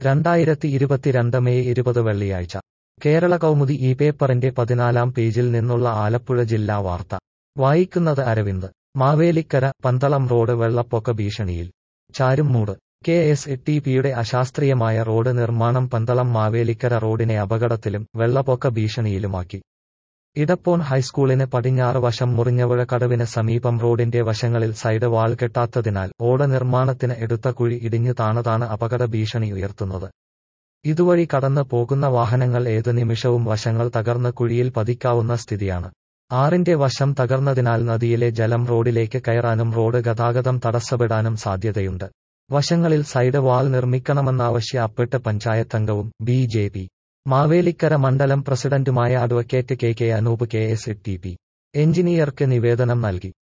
രണ്ടായിരത്തി ഇരുപത്തിരണ്ട് മെയ് ഇരുപത് വെള്ളിയാഴ്ച കേരള കൗമുദി ഈ പേപ്പറിന്റെ പതിനാലാം പേജിൽ നിന്നുള്ള ആലപ്പുഴ ജില്ലാ വാർത്ത വായിക്കുന്നത് അരവിന്ദ് മാവേലിക്കര പന്തളം റോഡ് വെള്ളപ്പൊക്ക ഭീഷണിയിൽ ചാരുംമൂട് കെ എസ് ടി പിയുടെ അശാസ്ത്രീയമായ റോഡ് നിർമ്മാണം പന്തളം മാവേലിക്കര റോഡിനെ അപകടത്തിലും വെള്ളപ്പൊക്ക ഭീഷണിയിലുമാക്കി ഇടപ്പോൺ ഹൈസ്കൂളിന് പടിഞ്ഞാറ് വശം മുറിഞ്ഞവഴ കടവിന് സമീപം റോഡിന്റെ വശങ്ങളിൽ സൈഡ് വാൾ കെട്ടാത്തതിനാൽ ഓട നിർമ്മാണത്തിന് എടുത്ത കുഴി ഇടിഞ്ഞു താണതാണ് അപകട ഭീഷണി ഉയർത്തുന്നത് ഇതുവഴി കടന്നു പോകുന്ന വാഹനങ്ങൾ ഏതു നിമിഷവും വശങ്ങൾ തകർന്ന് കുഴിയിൽ പതിക്കാവുന്ന സ്ഥിതിയാണ് ആറിന്റെ വശം തകർന്നതിനാൽ നദിയിലെ ജലം റോഡിലേക്ക് കയറാനും റോഡ് ഗതാഗതം തടസ്സപ്പെടാനും സാധ്യതയുണ്ട് വശങ്ങളിൽ സൈഡ് വാൾ നിർമ്മിക്കണമെന്നാവശ്യപ്പെട്ട് പഞ്ചായത്തംഗവും ബി ജെ പി മാവേലിക്കര മണ്ഡലം പ്രസിഡന്റുമായ advocate K K Anoop K S T P എഞ്ചിനീയർക്ക് നിവേദനം നൽകി